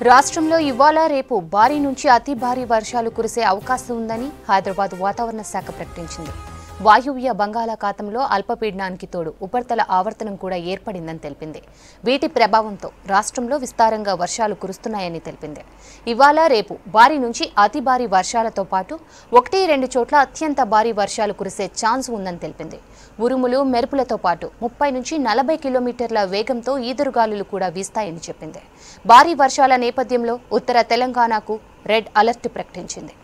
రాష్ట్రంలో ఇవాళ రేపు భారీ నుంచి అతి భారీ వర్షాలు కురిసే అవకాశం ఉందని హైదరాబాద్ వాతావరణ శాఖ ప్రకటించింది వాయువ్య బంగాళాఖాతంలో అల్పపీడనానికి తోడు ఉపరితల ఆవర్తనం కూడా ఏర్పడిందని తెలిపింది వీటి ప్రభావంతో రాష్ట్రంలో విస్తారంగా వర్షాలు కురుస్తున్నాయని తెలిపింది ఇవాళ రేపు భారీ నుంచి అతి భారీ వర్షాలతో పాటు ఒకటి రెండు చోట్ల అత్యంత భారీ వర్షాలు కురిసే ఛాన్స్ ఉందని తెలిపింది ఉరుములు మెరుపులతో పాటు ముప్పై నుంచి నలభై కిలోమీటర్ల వేగంతో ఈదురుగాలులు కూడా వీస్తాయని చెప్పింది భారీ వర్షాల నేపథ్యంలో ఉత్తర తెలంగాణకు రెడ్ అలర్ట్ ప్రకటించింది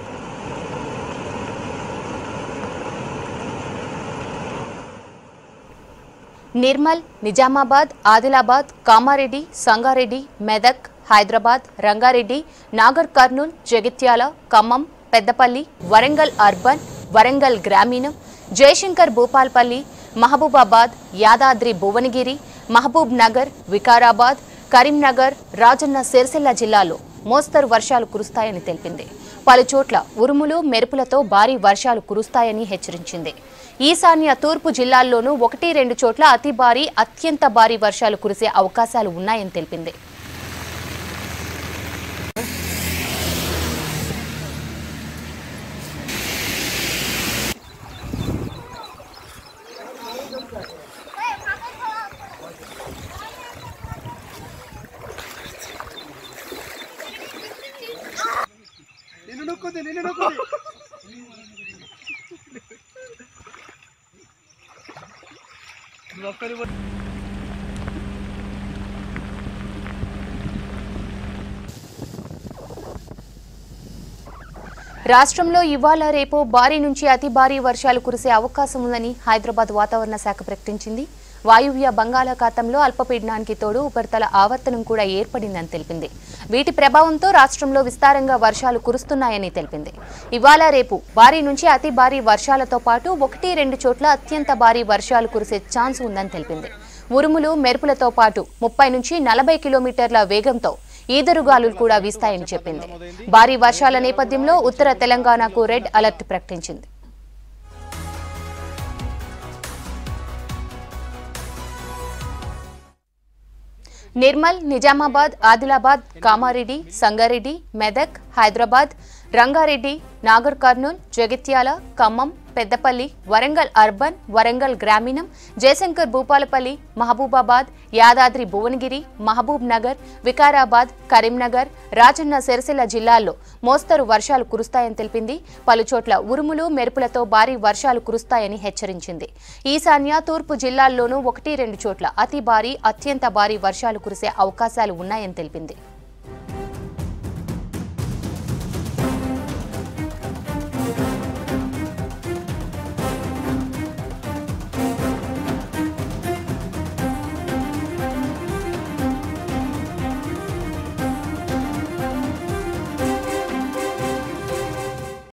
నిర్మల్ నిజామాబాద్ ఆదిలాబాద్ కామారెడ్డి సంగారెడ్డి మెదక్ హైదరాబాద్ రంగారెడ్డి నాగర్ కర్నూల్ జగిత్యాల ఖమ్మం పెద్దపల్లి వరంగల్ అర్బన్ వరంగల్ గ్రామీణం జయశంకర్ భూపాల్పల్లి మహబూబాబాద్ యాదాద్రి భువనగిరి మహబూబ్ నగర్ వికారాబాద్ కరీంనగర్ రాజన్న సిరిసిల్ల జిల్లాలో మోస్తరు వర్షాలు కురుస్తాయని తెలిపింది పలు చోట్ల ఉరుములు మెరుపులతో భారీ వర్షాలు కురుస్తాయని హెచ్చరించింది ఈశాన్య తూర్పు జిల్లాల్లోనూ ఒకటి రెండు చోట్ల అతి భారీ అత్యంత భారీ వర్షాలు కురిసే అవకాశాలు ఉన్నాయని తెలిపింది నిన్ను నొక్కుంది నిన్ను నొక్కుంది రాష్ట్రంలో ఇవాళ రేపు భారీ నుంచి అతి భారీ వర్షాలు కురిసే అవకాశం ఉందని హైదరాబాద్ వాతావరణ శాఖ ప్రకటించింది వాయువ్య బంగాళాఖాతంలో అల్పపీడనానికి తోడు ఉపరితల ఆవర్తనం కూడా ఏర్పడిందని తెలిపింది వీటి ప్రభావంతో రాష్ట్రంలో విస్తారంగా వర్షాలు కురుస్తున్నాయని తెలిపింది ఇవాళ రేపు భారీ నుంచి అతి భారీ వర్షాలతో పాటు ఒకటి రెండు చోట్ల అత్యంత భారీ వర్షాలు కురిసే ఛాన్స్ ఉందని తెలిపింది ఉరుములు మెరుపులతో పాటు ముప్పై నుంచి నలభై కిలోమీటర్ల వేగంతో ఈదరుగాలులు కూడా వీస్తాయని చెప్పింది భారీ వర్షాల నేపథ్యంలో ఉత్తర తెలంగాణకు రెడ్ అలర్ట్ ప్రకటించింది నిర్మల్ నిజామాబాద్ ఆదిలాబాద్ కామారెడ్డి సంగారెడ్డి మెదక్ హైదరాబాద్ రంగారెడ్డి నాగర్ కర్నూల్ జగిత్యాల ఖమ్మం పెద్దపల్లి వరంగల్ అర్బన్ వరంగల్ గ్రామీణం జయశంకర్ భూపాలపల్లి మహబూబాబాద్ యాదాద్రి భువనగిరి మహబూబ్ నగర్ వికారాబాద్ కరీంనగర్ రాజన్న సిరిసిల్ల జిల్లాల్లో మోస్తరు వర్షాలు కురుస్తాయని తెలిపింది పలుచోట్ల ఉరుములు మెరుపులతో భారీ వర్షాలు కురుస్తాయని హెచ్చరించింది ఈశాన్య తూర్పు జిల్లాల్లోనూ ఒకటి రెండు చోట్ల అతి భారీ అత్యంత భారీ వర్షాలు కురిసే అవకాశాలు ఉన్నాయని తెలిపింది